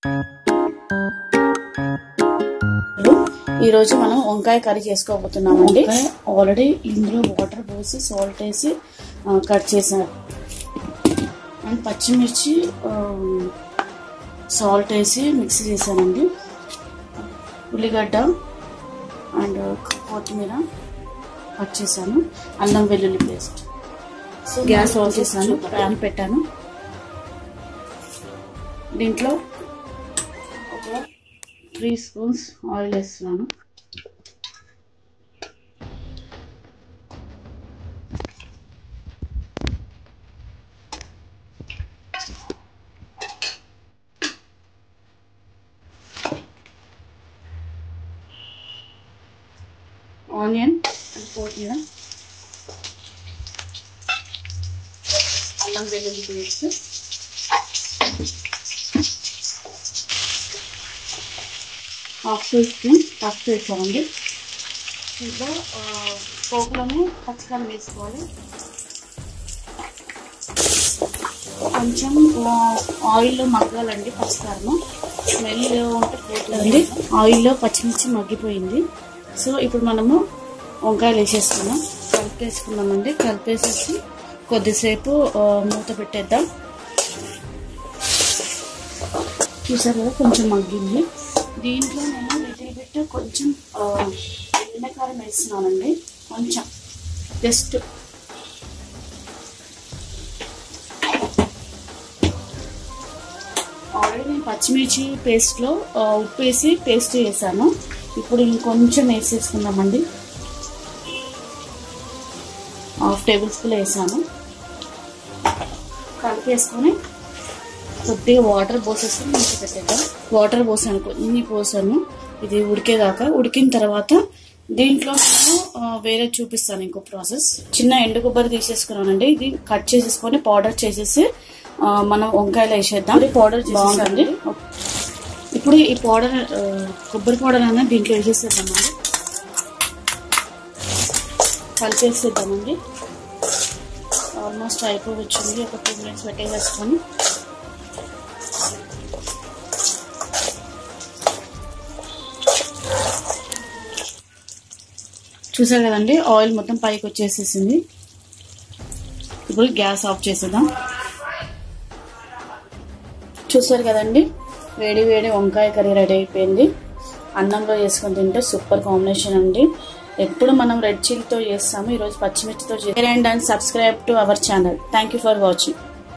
ఈరోజు మనం వంకాయ కర్రీ చేసుకోబోతున్నామండి ఆల్రెడీ ఇందులో వాటర్ పోసి సాల్ట్ వేసి ఆ, కట్ చేశాను అండ్ పచ్చిమిర్చి ఆ, సాల్ట్ వేసి మిక్సీ చేశానండి ఉల్లిగడ్డ అండ్ కొత్తిమీర కట్ చేశాను అల్లం వెల్లుల్లి పేస్ట్ సో గ్యాస్ ఆన్ చేశాను ప్యాన్ పెట్టాను దీంట్లో ఒక త్రీ స్పూన్స్ ఆయిల్ వేస్తున్నాను ఆనియన్ అండ్ కొత్తిమీర అల్లం వెల్లుల్లి పేస్ట్ హాఫ్ టీ స్పూన్ పసుపు వేసామండి ఇంకా పోపులోనే పచ్చికారం వేసుకోవాలి కొంచెం ఆయిల్లో మగ్గాలండి పచ్చికారము స్మెల్ ఉంటే పోతుందండి ఆయిల్లో పచ్చిమిర్చి మగ్గిపోయింది సో ఇప్పుడు మనము వంకాయలు వేసేసుకున్నాం కలిపేసుకున్నామండి కలిపేసేసి కొద్దిసేపు ఆ, మూత పెట్టేద్దాం చూసారు కదా కొంచెం మగ్గింది దీంట్లో నేను లిటిల్ బిట్ కొంచెం ఆ, ఎండకారం వేస్తున్నానండి కొంచెం జస్ట్ ఆల్రెడీ నేను పచ్చిమిర్చి పేస్ట్లో ఆ, ఉప్పు వేసి పేస్ట్ చేశాను ఇప్పుడు ఇంకొంచెం వేసేసుకుందామండి హాఫ్ టేబుల్ స్పూన్ వేసాను కలిపేసుకొని కొద్దిగా వాటర్ పోసేసుకొని మూత పెట్టేద్దాం వాటర్ పోసాను కొన్ని పోసాను ఇది ఉడికేదాకా ఉడికిన తర్వాత దీంట్లో నేను ఆ, వేరే చూపిస్తాను ఇంకో ప్రాసెస్ చిన్న ఎండు కొబ్బరి తీసేసుకున్నానండి ఇది కట్ చేసేసుకొని పౌడర్ చేసేసి ఆ, మనం వంకాయలు వేసేద్దాం ఇది పౌడర్ బాగుంటుంది ఇప్పుడు ఈ పౌడర్ ఆ, కొబ్బరి పౌడర్ అనేది దీంట్లో వేసేసేద్దామండి కలిపేసేద్దామండి ఆల్మోస్ట్ అయిపోయి వచ్చింది ఒక టూ మినిట్స్ పెట్టేసేసుకొని చూసారు కదండి ఆయిల్ మొత్తం పైకి వచ్చేసేసింది ఇప్పుడు గ్యాస్ ఆఫ్ చేసేద్దాం చూసారు కదండి వేడి వేడి వంకాయ కర్రీ రెడీ అయిపోయింది అన్నంలో చేసుకొని తింటే సూపర్ కాంబినేషన్ అండి ఎప్పుడు మనం రెడ్ చిల్లీతో చేస్తాము ఈరోజు పచ్చిమిర్చితో చేయండి and subscribe to our channel thank you for watching